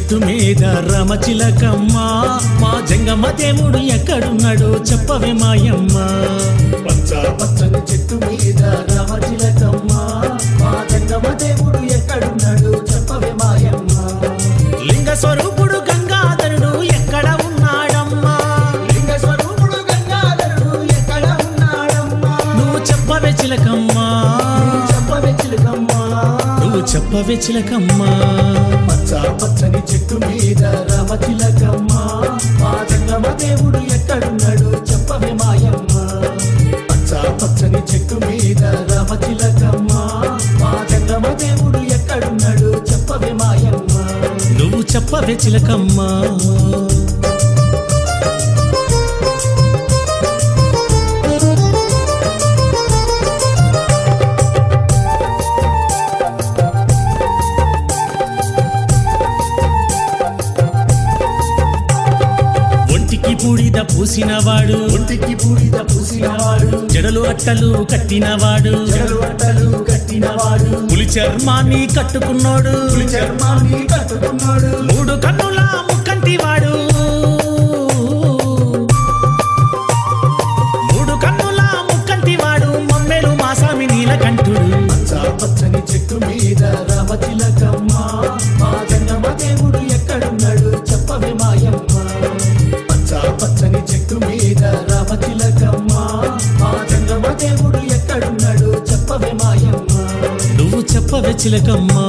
చెట్టు మీద రామచిలకమ్మ మా జంగమ్మ దేవుడు ఎక్కడున్నాడో చెప్పవే మాయమ్మ పచ్చ పచ్చని చెట్టు మీద రామచిలకమ్మ మా జంగమ దేవుడు ఎక్కడున్నాడు చెప్పవే మాయమ్మ లింగ స్వరూపుడు గంగాధరుడు ఎక్కడ ఉన్నాడమ్మా లింగ స్వరూపుడు గంగాధరుడు ఎక్కడ ఉన్నాడమ్మా నువ్వు చెప్పవే చిలకమ్మా చెప్పవే చిలకమ్మ నువ్వు చెప్పవే చిలకమ్మా పచ్చ పచ్చని చెట్టు మీద రామచిలకమ్మ మా జంగమ దేవుడు ఎక్కడున్నాడు చెప్పవే మాయమ్మ పచ్చ పచ్చని చెట్టు మీద రామచిలకమ్మ మా జంగమ దేవుడు ఎక్కడున్నాడు చెప్పవే మాయమ్మ నువ్వు చెప్పవే చిలకమ్మా ఒంటికి బూడిద పూసినవాడు ఒంటికి బూడిద పూసినవాడు జడలు అట్టలు కట్టినవాడు చెడు అట్టలు కట్టినవాడు పులి చర్మాన్ని కట్టుకున్నాడు పులి చర్మాన్ని కట్టుకున్నాడు మూడు కన్నుల ముక్కంటివాడు మూడు కన్నుల ముక్కంటివాడు మమ్మెలు మాసామి నీలకంఠుడు పచ్చ పచ్చని చెట్టు మీద రామచిలకమ్మ మా జంగమ దేవుడు ఎక్కడున్నాడు చెప్పవే మాయమ్మ పచ్చ పచ్చని చెట్టు మీద రామచిలకమ్మ మా జంగమ దేవుడు ఎక్కడున్నాడు చెప్పవే మాయమ్మ నువ్వు చెప్పవే చిలకమ్మా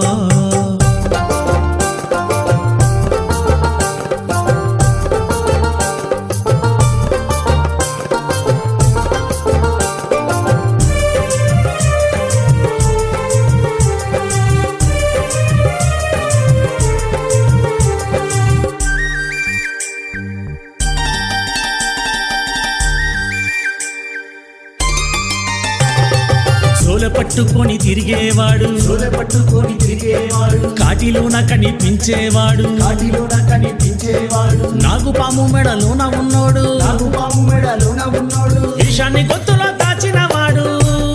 సోల పట్టుకొని తిరిగేవాడు సోలె పట్టుకొని తిరిగేవాడు కాటిలోన కనిపించేవాడు కాటిలోన కనిపించేవాడు నాగుపాము మెడలోన ఉన్నోడు నాగు పాము మెడలోన ఉన్నాడు విషాన్ని గొంతులో దాచినవాడు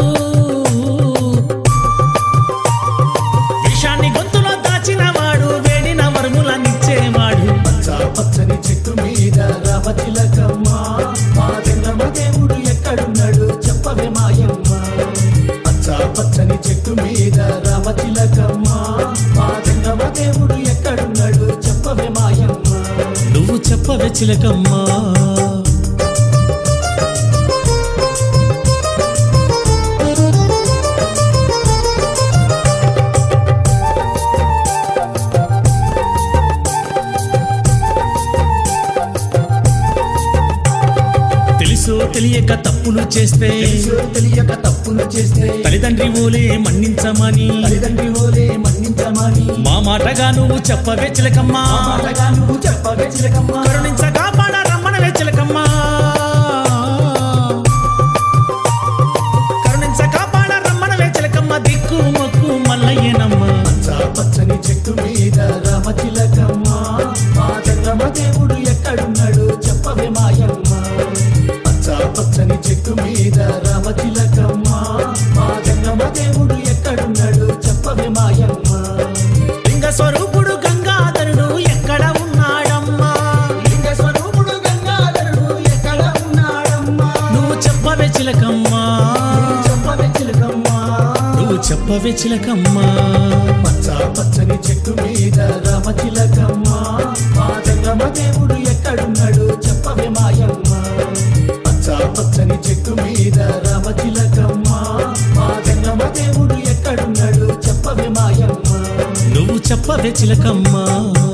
విషాన్ని గొంతులో దాచినవాడు వేడిన వరములనిచ్చేవాడు పచ్చ పచ్చని చెట్టు మీద రామచిలకమ్మ మా జంగమ దేవుడు ఎక్కడున్నాడు చెప్పవే మాయమ్మ పచ్చ పచ్చని చెట్టు మీద రామచిలకమ్మ మా జంగమ దేవుడు ఎక్కడున్నాడు చెప్పవే మాయమ్మ నువ్వు చెప్పవే చిలకమ్మా తెలుసో తెలియక తప్పులు చేస్తే తెలుసో తెలియక తప్పులు చేస్తే తల్లిదండ్రి ఓలే మన్నించమని తల్లిదండ్రి ఓలే మన్నించమని మా మాటగా నువ్వు చెప్పవే చిలకమ్మా ఆ మాటగా నువ్వు చెప్పవే చిలకమ్మ కరుణించగా పాడ రమ్మనవే చిలకమ్మా కరుణించగా పాడ రమ్మనవే చిలకమ్మ దిక్కు మొక్కు మల్లయ్యనమ్మ పచ్చ పచ్చని చెట్టు మీద రామచిలకమ్మ మా చంద్రమ దేవుడు ఎక్కడున్నాడు చెప్పవే మాయమ్మ పచ్చ పచ్చని చెట్టు మీద రామచిలకమ్మ మా చంద్రమ దేవుడు ఎక్కడున్నాడు చెప్పవే మాయమ్మ లింగ స్వరూపుడు గంగాధరుడు ఎక్కడ ఉన్నాడమ్మా లింగ స్వరూపుడు గంగాధరుడు ఎక్కడ ఉన్నాడమ్మా నువ్వు చెప్పవే చిలకమ్మా చెప్పవే చిలకమ్మ నువ్వు చెప్పవే చిలకమ్మా పచ్చ పచ్చని చెట్టు మీద రామచిలకమ్మ మా చంద్రమ దేవుడు ఎక్కడున్నాడు చెప్పవే మాయమ్మ పచ్చ పచ్చని చెట్టు మీద రామచిలకమ్మ మా చంద్రమ దేవుడు ఎక్కడున్నాడు చెప్పవే మాయమ్మ నువ్వు చెప్పవే చిలకమ్మా